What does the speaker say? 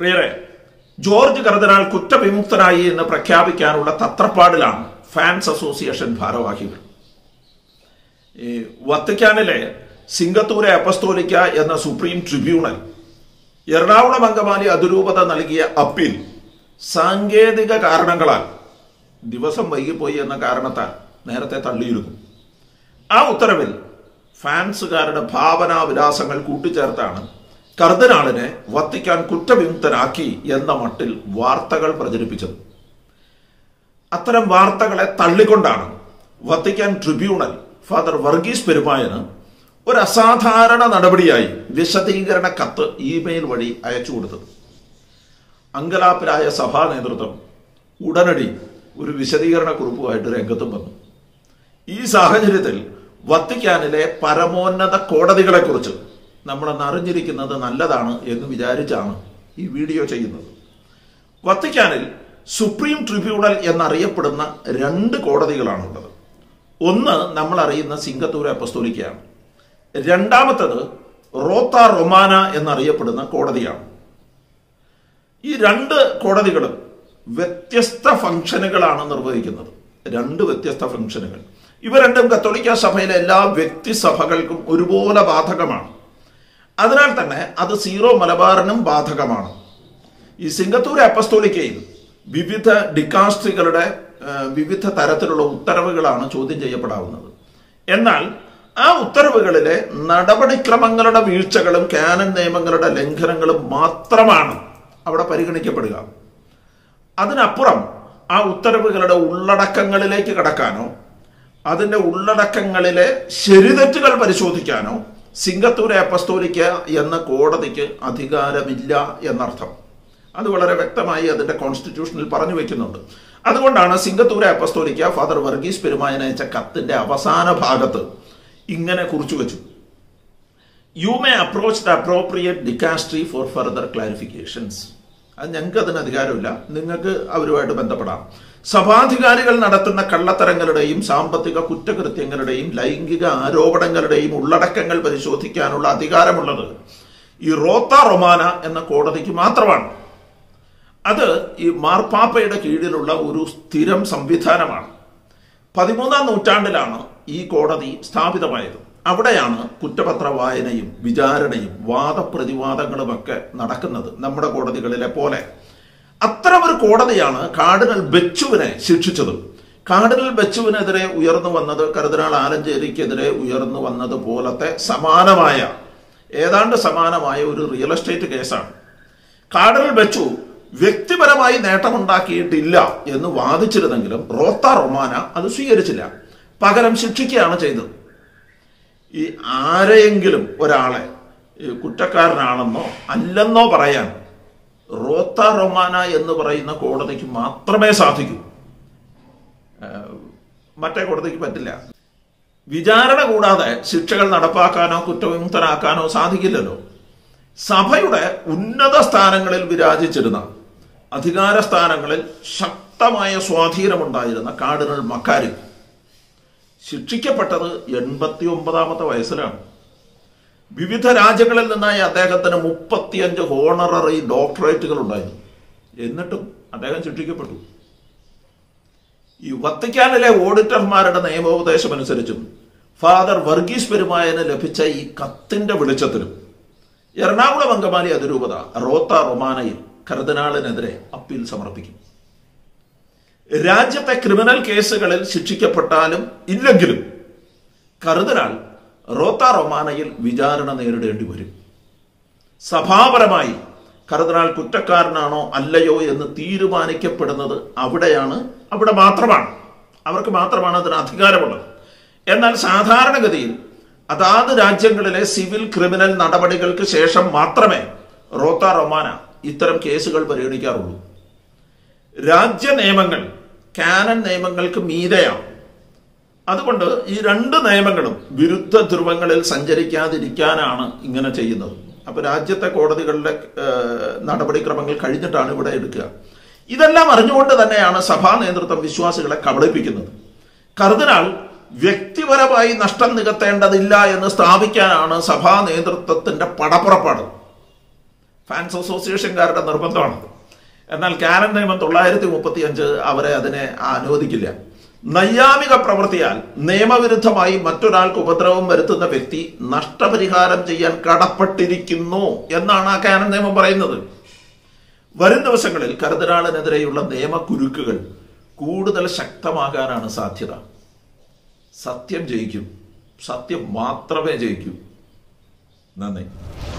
പ്രിയരെ ജോർജ് കർദിനാൾ കുറ്റവിമുക്തനായി എന്ന് പ്രഖ്യാപിക്കാനുള്ള തത്രപ്പാടിലാണ് fans association ഭാരവാഹികൾ ഈ വത്തിക്കാനിലെ സിംഗത്തൂരെ അപ്പസ്തോലിക്ക എന്ന സുപ്രീം ട്രിബ്യൂണൽ എറണാകുളം അങ്കമാലി അതിരൂപത നൽകിയ അപ്പീൽ സാങ്കേതിക കാരണങ്ങളാൽ ദിവസം വൈകിപ്പോയി എന്ന കാരണത്താൽ നേരത്തെ തള്ളിയിരുന്നു ആ ഉത്തരവിൽ ഫാൻസുകാരുടെ ഭാവനാ വിലാസങ്ങൾ കൂട്ടിച്ചേർത്താണ് കർദിനാളിനെ വത്തിക്കാൻ കുറ്റവിമുക്തനാക്കി എന്ന മട്ടിൽ വാർത്തകൾ പ്രചരിപ്പിച്ചത് അത്തരം വാർത്തകളെ തള്ളിക്കൊണ്ടാണ് വത്തിക്കാൻ ട്രിബ്യൂണൽ ഫാദർ വർഗീസ് പെരുമായന് ഒരു അസാധാരണ നടപടിയായി വിശദീകരണ കത്ത് ഇമെയിൽ വഴി അയച്ചു കൊടുത്തത് അങ്കലാപ്പിലായ സഭാ നേതൃത്വം ഉടനടി ഒരു വിശദീകരണ കുറിപ്പുമായിട്ട് രംഗത്തും വന്നു ഈ സാഹചര്യത്തിൽ വത്തിക്കാനിലെ പരമോന്നത കോടതികളെക്കുറിച്ച് നമ്മളൊന്ന് അറിഞ്ഞിരിക്കുന്നത് നല്ലതാണ് എന്ന് വിചാരിച്ചാണ് ഈ വീഡിയോ ചെയ്യുന്നത് വത്തിക്കാനിൽ സുപ്രീം ട്രിബ്യൂണൽ എന്നറിയപ്പെടുന്ന രണ്ട് കോടതികളാണുള്ളത് ഒന്ന് നമ്മൾ അറിയുന്ന സിംഗത്തൂർ അപ്പസ്തോലിക്കയാണ് രണ്ടാമത്തത് റോത്ത റൊമാന എന്നറിയപ്പെടുന്ന കോടതിയാണ് ഈ രണ്ട് കോടതികളും വ്യത്യസ്ത ഫംഗ്ഷനുകളാണ് നിർവഹിക്കുന്നത് രണ്ട് വ്യത്യസ്ത ഫംഗ്ഷനുകൾ ഇവ രണ്ടും കത്തോലിക്ക സഭയിലെ എല്ലാ വ്യക്തി സഭകൾക്കും ഒരുപോലെ ബാധകമാണ് അതിനാൽ തന്നെ അത് സീറോ മലബാറിനും ബാധകമാണ് ഈ സിംഗത്തൂർ അപ്പസ്തോലിക്കയിൽ വിവിധ ഡിക്കാസ്ട്രികളുടെ വിവിധ തരത്തിലുള്ള ഉത്തരവുകളാണ് ചോദ്യം ചെയ്യപ്പെടാവുന്നത് എന്നാൽ ആ ഉത്തരവുകളിലെ നടപടിക്രമങ്ങളുടെ വീഴ്ചകളും കാനൻ നിയമങ്ങളുടെ ലംഘനങ്ങളും മാത്രമാണ് അവിടെ പരിഗണിക്കപ്പെടുക അതിനപ്പുറം ആ ഉത്തരവുകളുടെ ഉള്ളടക്കങ്ങളിലേക്ക് കടക്കാനോ അതിൻ്റെ ഉള്ളടക്കങ്ങളിലെ ശരിതെറ്റുകൾ പരിശോധിക്കാനോ സിംഗത്തൂർ അപ്പസ്തോലിക്ക എന്ന കോടതിക്ക് അധികാരമില്ല എന്നർത്ഥം അത് വളരെ വ്യക്തമായി അതിന്റെ കോൺസ്റ്റിറ്റ്യൂഷനിൽ പറഞ്ഞു വെക്കുന്നുണ്ട് അതുകൊണ്ടാണ് സിംഗത്തൂർ അപ്പസ്തോലിക്ക ഫാദർ വർഗീസ് പെരുമായൻ അയച്ച കത്തിന്റെ അവസാന ഭാഗത്ത് ഇങ്ങനെ കുറിച്ചു വെച്ചു you may approach the appropriate dicastery for further clarifications അത് ഞങ്ങൾക്ക് അതിന് അധികാരമില്ല നിങ്ങൾക്ക് അവരുമായിട്ട് ബന്ധപ്പെടാം സഭാധികാരികൾ നടത്തുന്ന കള്ളത്തരങ്ങളുടെയും സാമ്പത്തിക കുറ്റകൃത്യങ്ങളുടെയും ലൈംഗിക ആരോപണങ്ങളുടെയും ഉള്ളടക്കങ്ങൾ പരിശോധിക്കാനുള്ള അധികാരമുള്ളത് ഈ റോത്ത റൊമാന എന്ന കോടതിക്ക് മാത്രമാണ് അത് ഈ മാർപ്പാപ്പയുടെ കീഴിലുള്ള ഒരു സ്ഥിരം സംവിധാനമാണ് പതിമൂന്നാം നൂറ്റാണ്ടിലാണ് ഈ കോടതി സ്ഥാപിതമായത് അവിടെയാണ് കുറ്റപത്ര വായനയും വിചാരണയും വാദപ്രതിവാദങ്ങളുമൊക്കെ നടക്കുന്നത് നമ്മുടെ കോടതികളിലെ പോലെ അത്തരമൊരു കോടതിയാണ് കാർഡിനൽ ബെച്ചുവിനെ ശിക്ഷിച്ചത് കാർഡിനൽ ബെച്ചുവിനെതിരെ ഉയർന്നു വന്നത് കരുതനാൾ ആലഞ്ചേരിക്കെതിരെ ഉയർന്നു വന്നത് പോലത്തെ സമാനമായ ഏതാണ്ട് സമാനമായ ഒരു റിയൽ എസ്റ്റേറ്റ് കേസാണ് കാർഡിനൽ ബെച്ചു വ്യക്തിപരമായി നേട്ടമുണ്ടാക്കിയിട്ടില്ല എന്ന് വാദിച്ചിരുന്നെങ്കിലും റോത്ത റൊമാന അത് സ്വീകരിച്ചില്ല പകരം ശിക്ഷിക്കുകയാണ് ചെയ്തത് ഈ ആരെയെങ്കിലും ഒരാളെ കുറ്റക്കാരനാണെന്നോ അല്ലെന്നോ പറയാൻ റോത്ത റൊമാന എന്ന് പറയുന്ന കോടതിക്ക് മാത്രമേ സാധിക്കൂ മറ്റേ കോടതിക്ക് പറ്റില്ല വിചാരണ കൂടാതെ ശിക്ഷകൾ നടപ്പാക്കാനോ കുറ്റവിമുക്തനാക്കാനോ സാധിക്കില്ലല്ലോ സഭയുടെ ഉന്നത സ്ഥാനങ്ങളിൽ വിരാജിച്ചിരുന്ന അധികാര സ്ഥാനങ്ങളിൽ ശക്തമായ സ്വാധീനമുണ്ടായിരുന്ന കാർഡിനൽ മക്കാരി ശിക്ഷിക്കപ്പെട്ടത് എൺപത്തി ഒമ്പതാമത്തെ വയസ്സിലാണ് വിവിധ രാജ്യങ്ങളിൽ നിന്നായി അദ്ദേഹത്തിന് മുപ്പത്തിയഞ്ച് ഹോണററി ഡോക്ടറേറ്റുകൾ ഉണ്ടായിരുന്നു എന്നിട്ടും അദ്ദേഹം ശിക്ഷിക്കപ്പെട്ടു ഈ വത്തിക്കാനിലെ ഓഡിറ്റർമാരുടെ നിയമോപദേശം അനുസരിച്ചും ഫാദർ വർഗീസ് പെരുമായന് ലഭിച്ച ഈ കത്തിന്റെ വെളിച്ചത്തിലും എറണാകുളം അങ്കമാലി അതിരൂപത റോത്ത റൊമാനയിൽ കർദിനാളിനെതിരെ അപ്പീൽ സമർപ്പിക്കും രാജ്യത്തെ ക്രിമിനൽ കേസുകളിൽ ശിക്ഷിക്കപ്പെട്ടാലും ഇല്ലെങ്കിലും കർദിനാൾ റോത്ത റൊമാനയിൽ വിചാരണ നേരിടേണ്ടി വരും സഭാപരമായി കർദിനാൾ കുറ്റക്കാരനാണോ അല്ലയോ എന്ന് തീരുമാനിക്കപ്പെടുന്നത് അവിടെയാണ് അവിടെ മാത്രമാണ് അവർക്ക് മാത്രമാണ് അതിന് അധികാരമുള്ളത് എന്നാൽ സാധാരണഗതിയിൽ അതാത് രാജ്യങ്ങളിലെ സിവിൽ ക്രിമിനൽ നടപടികൾക്ക് ശേഷം മാത്രമേ റോത്ത റൊമാന ഇത്തരം കേസുകൾ പരിഗണിക്കാറുള്ളൂ രാജ്യ നിയമങ്ങൾ കാനൻ നിയമങ്ങൾക്ക് മീതെയാണ് അതുകൊണ്ട് ഈ രണ്ട് നിയമങ്ങളും വിരുദ്ധ ധ്രുവങ്ങളിൽ സഞ്ചരിക്കാതിരിക്കാനാണ് ഇങ്ങനെ ചെയ്യുന്നത് അപ്പൊ രാജ്യത്തെ കോടതികളുടെ നടപടിക്രമങ്ങൾ കഴിഞ്ഞിട്ടാണ് ഇവിടെ എടുക്കുക ഇതെല്ലാം അറിഞ്ഞുകൊണ്ട് തന്നെയാണ് സഭാ നേതൃത്വം വിശ്വാസികളെ കബളിപ്പിക്കുന്നത് കർദിനാൾ വ്യക്തിപരമായി നഷ്ടം നികത്തേണ്ടതില്ല എന്ന് സ്ഥാപിക്കാനാണ് സഭാ നേതൃത്വത്തിന്റെ പടപ്പുറപ്പാട് ഫാൻസ് അസോസിയേഷൻകാരുടെ നിർബന്ധമാണ് എന്നാൽ കാനൻ നിയമം തൊള്ളായിരത്തി മുപ്പത്തി അഞ്ച് അവരെ അതിനെ അനുവദിക്കില്ല നൈയാമിക പ്രവൃത്തിയാൽ നിയമവിരുദ്ധമായി മറ്റൊരാൾക്ക് ഉപദ്രവം വരുത്തുന്ന വ്യക്തി നഷ്ടപരിഹാരം ചെയ്യാൻ കടപ്പെട്ടിരിക്കുന്നു എന്നാണ് ആ കാനൻ നിയമം പറയുന്നത് വരും ദിവസങ്ങളിൽ കരുതനാളിനെതിരെയുള്ള നിയമക്കുരുക്കുകൾ കൂടുതൽ ശക്തമാകാനാണ് സാധ്യത സത്യം ജയിക്കും സത്യം മാത്രമേ ജയിക്കൂ നന്ദി